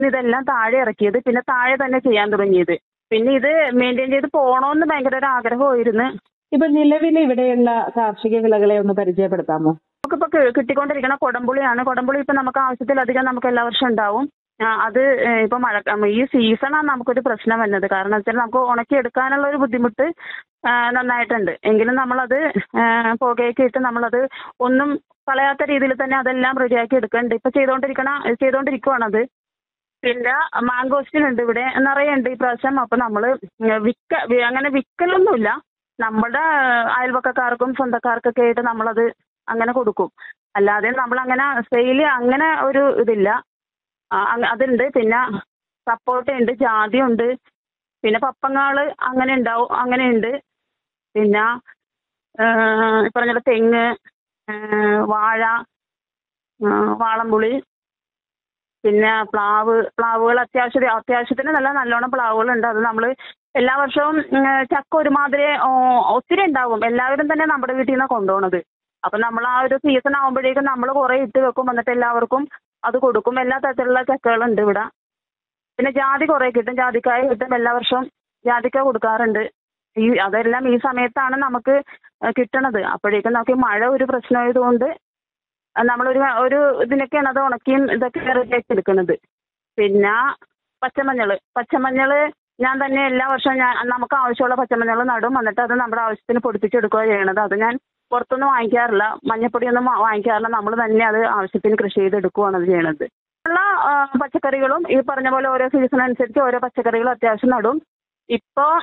ഇതെല്ലാം താഴെ ഇറക്കിയത് പിന്നെ താഴെ തന്നെ ചെയ്യാൻ തുടങ്ങിയത് പിന്നെ ഇത് മെയിൻറ്റെയിൻ ചെയ്ത് പോകണമെന്ന് ഭയങ്കര ഒരു ആഗ്രഹമായിരുന്നു ഇപ്പൊ നിലവിൽ ഇവിടെയുള്ള കാർഷിക വിളകളെ ഒന്ന് പരിചയപ്പെടുത്താമോ നമുക്കിപ്പോ കി- കിട്ടിക്കൊണ്ടിരിക്കുന്ന കൊടംപുളിയാണ് കൊടംപുളി ഇപ്പൊ നമുക്ക് ആവശ്യത്തിലധികം നമുക്ക് എല്ലാ വർഷം ഉണ്ടാവും ആ, അത് ഏഹ്, ഇപ്പൊ മഴ ഈ സീസണാണ് നമുക്കൊരു പ്രശ്നം വരുന്നത് കാരണം വെച്ചാൽ നമുക്ക് ഉണക്കി എടുക്കാനുള്ള ഒരു ബുദ്ധിമുട്ട് ആ, നന്നായിട്ടുണ്ട് എങ്കിലും നമ്മളത് ആ, പുകയൊക്കെ ഇട്ട് നമ്മളത് ഒന്നും കളയാത്ത രീതിയിൽ തന്നെ അതെല്ലാം റെഡിയാക്കി എടുക്കുന്നുണ്ട് ഇപ്പൊ ചെയ്തുകൊണ്ടിരിക്കണ ചെയ്തുകൊണ്ടിരിക്കുവാണത് പിന്നെ മാംഗോസ്റ്റിൻ ഉണ്ട് ഇവിടെ നിറയെ ഉണ്ട് ഈ പ്രാവശ്യം അപ്പൊ നമ്മള് വിക്ക വി- അങ്ങനെ വിക്കലൊന്നുമില്ല നമ്മുടെ അയൽവക്കക്കാർക്കും സ്വന്തക്കാർക്കൊക്കെ ആയിട്ട് നമ്മളത് അങ്ങനെ കൊടുക്കും അല്ലാതെ നമ്മൾ അങ്ങനെ സെയില് അങ്ങനെ ഒരു ഇതില്ല ആ, അങ്ങ- അതുണ്ട് പിന്നെ സപ്പോട്ട ഉണ്ട് ജാതി ഉണ്ട് പിന്നെ പപ്പങ്ങാള് അങ്ങനെ ഉണ്ടാവും അങ്ങനെ ഉണ്ട് പിന്നെ ഈ പറഞ്ഞ പോലെ തെങ്ങ് ആ, വാഴ ആ, വാളംപുളി പിന്നെ പ്ലാവ് പ്ലാവുകൾ അത്യാവശ്യം അത്യാവശ്യത്തിന് നല്ല നല്ലോണം പ്ലാവുകളുണ്ട് അത് നമ്മൾ എല്ലാ വർഷവും ഉം, ചക്ക ഒരുമാതിരി ഓ, ഒത്തിരി ഉണ്ടാവും എല്ലാവരും തന്നെ നമ്മുടെ വീട്ടിൽ നിന്നാണ് കൊണ്ടുപോകണത് അപ്പം നമ്മൾ ആ ഒരു സീസൺ ആകുമ്പോഴേക്കും നമ്മൾ കുറേ ഇട്ട് വെക്കും എന്നിട്ട് എല്ലാവർക്കും അത് കൊടുക്കും എല്ലാ തരത്തിലുള്ള ചക്കകളുണ്ട് ഇവിടെ പിന്നെ ജാതി കുറേ കിട്ടും ജാതിക്കായ കിട്ടും എല്ലാ വർഷവും ജാതിക്ക കൊടുക്കാറുണ്ട് ഈ അതെല്ലാം ഈ സമയത്താണ് നമുക്ക് കിട്ടണത് അപ്പോഴേക്കും നമുക്ക് മഴ ഒരു പ്രശ്നമായതുകൊണ്ട് നമ്മളൊരു ഒരു ഇതിനൊക്കെയാണ് അത് ഉണക്കിയും ഇതൊക്കെ റെഡിയാക്കി എടുക്കുന്നത് പിന്നെ പച്ചമഞ്ഞൾ പച്ചമഞ്ഞൾ ഞാൻ തന്നെ എല്ലാ വർഷവും ഞാൻ നമുക്ക് ആവശ്യമുള്ള പച്ചമഞ്ഞൾ നടും എന്നിട്ട് അത് നമ്മുടെ ആവശ്യത്തിന് പൊടിപ്പിച്ചെടുക്കുക ചെയ്യണത് അത് ഞാൻ പുറത്തൊന്നും വാങ്ങിക്കാറില്ല മഞ്ഞപ്പൊടിയൊന്നും വാ- വാങ്ങിക്കാറില്ല നമ്മൾ തന്നെ അത് ആവശ്യത്തിന് കൃഷി ചെയ്തെടുക്കുകയാണ് അത് ചെയ്യണത് ഉള്ള ആ, പച്ചക്കറികളും ഈ പറഞ്ഞ പോലെ ഓരോ സീസൺ അനുസരിച്ച് ഓരോ പച്ചക്കറികളും അത്യാവശ്യം നടും ഇപ്പോൾ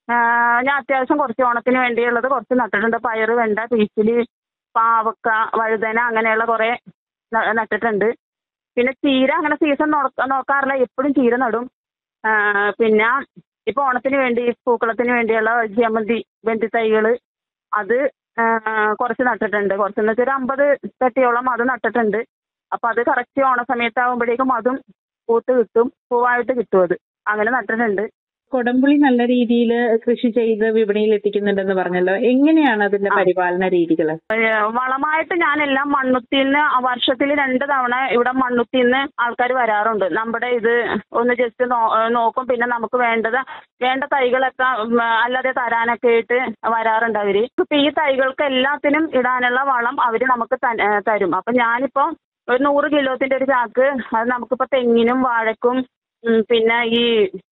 ഞാൻ അത്യാവശ്യം കുറച്ച് ഓണത്തിന് വേണ്ടിയുള്ളത് കുറച്ച് നട്ടിട്ടുണ്ട് പയറ് വെണ്ട പീച്ചിലി പാവക്ക വഴുതന അങ്ങനെയുള്ള കുറേ ന- നട്ടിട്ടുണ്ട് പിന്നെ ചീര അങ്ങനെ സീസൺ നോക്കാറില്ല എപ്പോഴും ചീര നടും ആ, പിന്നെ ഇപ്പോൾ ഓണത്തിന് വേണ്ടി പൂക്കളത്തിന് വേണ്ടിയുള്ള ജമന്തി ബന്തി തൈകൾ അത് ആ, കുറച്ച് നട്ടിട്ടുണ്ട് കുറച്ചെന്ന് വെച്ചാൽ ഒരു അമ്പത് തട്ടിയോളം അത് നട്ടിട്ടുണ്ട് അപ്പം അത് കറക്റ്റ് ഓണ സമയത്താകുമ്പോഴേക്കും അതും പൂത്ത് കിട്ടും പൂവായിട്ട് കിട്ടും അത് അങ്ങനെ നട്ടിട്ടുണ്ട് കൊടംപുളി നല്ല രീതിയിൽ കൃഷി ചെയ്ത് വിപണിയിൽ എത്തിക്കുന്നുണ്ടെന്ന് പറഞ്ഞല്ലോ എങ്ങനെയാണ് അതിന്റെ ആ. പരിപാലന രീതികൾ ഏഹ് വളമായിട്ട് ഞാനെല്ലാം മണ്ണുത്തിന്ന് വർഷത്തിൽ രണ്ട് തവണ ഇവിടെ മണ്ണുത്തിന്ന് ആൾക്കാർ വരാറുണ്ട് നമ്മുടെ ഇത് ഒന്ന് ജസ്റ്റ് നോക്കും പിന്നെ നമുക്ക് വേണ്ടത് വേണ്ട തൈകളൊക്കെ ഉം, അല്ലാതെ തരാനൊക്കെ ആയിട്ട് വരാറുണ്ട് അവര് ഇപ്പൊ ഈ തൈകൾക്ക് എല്ലാത്തിനും ഇടാനുള്ള വളം അവര് നമുക്ക് ത- ഏഹ് തരും അപ്പൊ ഞാനിപ്പോ ഒരു നൂറ് കിലോത്തിന്റെ ഒരു ചാക്ക് അത് നമുക്കിപ്പോ തെങ്ങിനും വാഴക്കും ഉം, പിന്നെ ഈ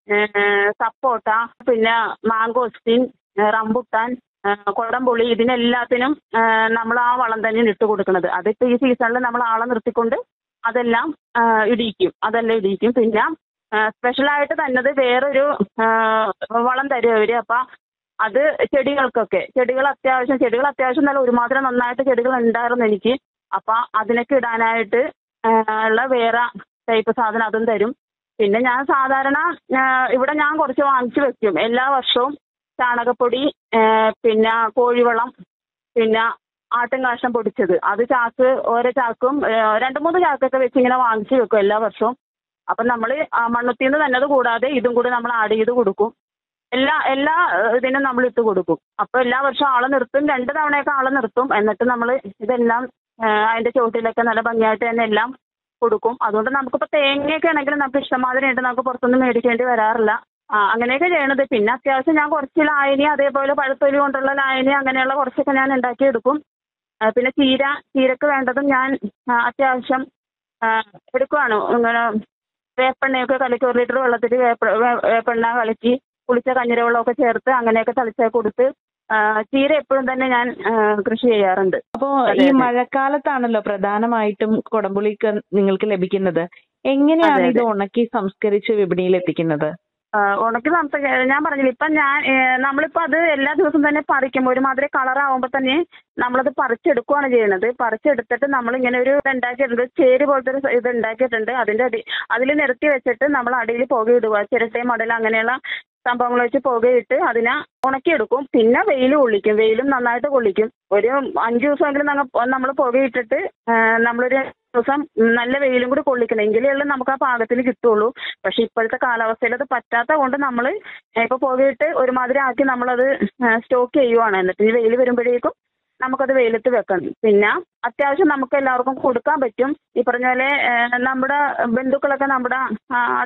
ഏഹ്, സപ്പോട്ട പിന്നെ മാങ്കോസ്റ്റിൻ ഏഹ്, റംബുട്ടാൻ ആ, കുടംപുളി ഇതിനെല്ലാത്തിനും നമ്മൾ ആ വളം തന്നെയാണ് ഇട്ട് കൊടുക്കുന്നത് അതിപ്പോ ഈ സീസണിൽ നമ്മൾ ആളെ നിർത്തിക്കൊണ്ട് അതെല്ലാം ആ, ഇടിയിക്കും അതെല്ലാം ഇടിയിക്കും പിന്നെ സ്പെഷ്യലായിട്ട് തന്നത് വേറൊരു ആ, വളം തരും അവര് അപ്പൊ അത് ചെടികൾക്കൊക്കെ ചെടികൾ അത്യാവശ്യം ചെടികൾ അത്യാവശ്യം നല്ല ഒരുമാതിരി നന്നായിട്ട് ചെടികൾ ഉണ്ടായിരുന്നു എനിക്ക് അപ്പൊ അതിനൊക്കെ ഇടാനായിട്ട് ആ, ഉള്ള വേറെ ടൈപ്പ് സാധനം അതും തരും പിന്നെ ഞാൻ സാധാരണ ആ, ഇവിടെ ഞാൻ കുറച്ച് വാങ്ങിച്ചു വെക്കും എല്ലാ വർഷവും ചാണകപ്പൊടി ആ, പിന്നെ കോഴിവളം പിന്നെ ആട്ടും കാഷ്ടം പൊടിച്ചത് അത് ചാക്ക് ഓരോ ചാക്കും ആ, രണ്ട് മൂന്ന് ചാക്കൊക്കെ വെച്ച് ഇങ്ങനെ വാങ്ങിച്ചു വെക്കും എല്ലാ വർഷവും അപ്പം നമ്മൾ മണ്ണുത്തിന്ന് തന്നെ അത് കൂടാതെ ഇതും കൂടി നമ്മൾ ആഡ് ചെയ്ത് കൊടുക്കും എല്ലാ എല്ലാ ആ, ഇതിനും നമ്മൾ ഇട്ട് കൊടുക്കും അപ്പോൾ എല്ലാ വർഷവും ആളെ നിർത്തും രണ്ട് തവണയൊക്കെ ആളെ നിർത്തും എന്നിട്ട് നമ്മൾ ഇതെല്ലാം ആ, അതിന്റെ ചുവട്ടിലൊക്കെ നല്ല ഭംഗിയായിട്ട് തന്നെ എല്ലാം കൊടുക്കും അതുകൊണ്ട് നമുക്കിപ്പോൾ തേങ്ങയൊക്കെ ആണെങ്കിൽ നമുക്ക് ഇഷ്ടമാതിരി ഉണ്ട് നമുക്ക് പുറത്തൊന്നും മേടിക്കേണ്ടി വരാറില്ല ആ അങ്ങനെയൊക്കെ ചെയ്യണത് പിന്നെ അത്യാവശ്യം ഞാൻ കുറച്ച് ലായനി അതേപോലെ പഴുത്തൊലി കൊണ്ടുള്ള ലായനി അങ്ങനെയുള്ള കുറച്ചൊക്കെ ഞാൻ ഉണ്ടാക്കി എടുക്കും ആ, പിന്നെ ചീര ചീരക്ക് വേണ്ടതും ഞാൻ ആ, അത്യാവശ്യം ആ, എടുക്കുവാണ് ഇങ്ങനെ വേപ്പെണ്ണയൊക്കെ കലക്കി ഒരു ലിറ്റർ വെള്ളത്തിൽ വേപ്പ വേ- വേപ്പെണ്ണ കലക്കി പുളിച്ച കഞ്ഞിരവെള്ളമൊക്കെ ചേർത്ത് അങ്ങനെയൊക്കെ തളിച്ച് കൊടുത്ത് ആ, ചീര എപ്പോഴും തന്നെ ഞാൻ ആ, കൃഷി ചെയ്യാറുണ്ട് അപ്പോ അതെ, ഈ അതെ. മഴക്കാലത്താണല്ലോ പ്രധാനമായിട്ടും കൊടംപുളിക്ക് നിങ്ങൾക്ക് ലഭിക്കുന്നത് എങ്ങനെയാണ് അതെ, ഇത് അതെ. ഉണക്കി സംസ്കരിച്ച് വിപണിയിൽ എത്തിക്കുന്നത് ആ, ഉണക്കി നമുക്ക് ഞാൻ പറഞ്ഞില്ല ഇപ്പം ഞാൻ ഏ, നമ്മളിപ്പോൾ അത് എല്ലാ ദിവസവും തന്നെ പറിക്കും ഒരുമാതിരി കളറാവുമ്പോൾ തന്നെ നമ്മളത് പറിച്ചെടുക്കുകയാണ് ചെയ്യുന്നത് പറിച്ചെടുത്തിട്ട് നമ്മളിങ്ങനെ ഒരു ഉണ്ടാക്കിയിട്ടുണ്ട് ചേരി പോലത്തെ ഒരു ഇത് ഉണ്ടാക്കിയിട്ടുണ്ട് അതിൻ്റെ അടി അതിൽ നിരത്തി വെച്ചിട്ട് നമ്മൾ അടിയിൽ പുകയിടുക ചിരട്ടയും മടൽ അങ്ങനെയുള്ള സംഭവങ്ങൾ വെച്ച് പുകയിട്ട് അതിനെ ഉണക്കിയെടുക്കും പിന്നെ വെയിൽ കൊള്ളിക്കും വെയിലും നന്നായിട്ട് കൊള്ളിക്കും ഒരു അഞ്ച് ദിവസമെങ്കിലും നമ്മൾ പുകയിട്ടിട്ട് ആ, നമ്മളൊരു ദിവസം നല്ല വെയിലും കൂടി കൊള്ളിക്കണം എങ്കിലേ ഉള്ളൂ നമുക്ക് ആ പാകത്തിന് കിട്ടുള്ളൂ പക്ഷെ ഇപ്പോഴത്തെ കാലാവസ്ഥയിൽ അത് പറ്റാത്ത കൊണ്ട് നമ്മൾ ഇപ്പോൾ പുകയിട്ട് ഒരുമാതിരി ആക്കി നമ്മളത് സ്റ്റോക്ക് ചെയ്യുവാണ് എന്നിട്ട് ഈ വെയിൽ വരുമ്പോഴേക്കും നമുക്കത് വെയിലത്ത് വെക്കണം പിന്നെ അത്യാവശ്യം നമുക്ക് എല്ലാവർക്കും കൊടുക്കാൻ പറ്റും ഈ പറഞ്ഞ പോലെ ഏഹ്, നമ്മുടെ ബന്ധുക്കളൊക്കെ നമ്മുടെ ആ,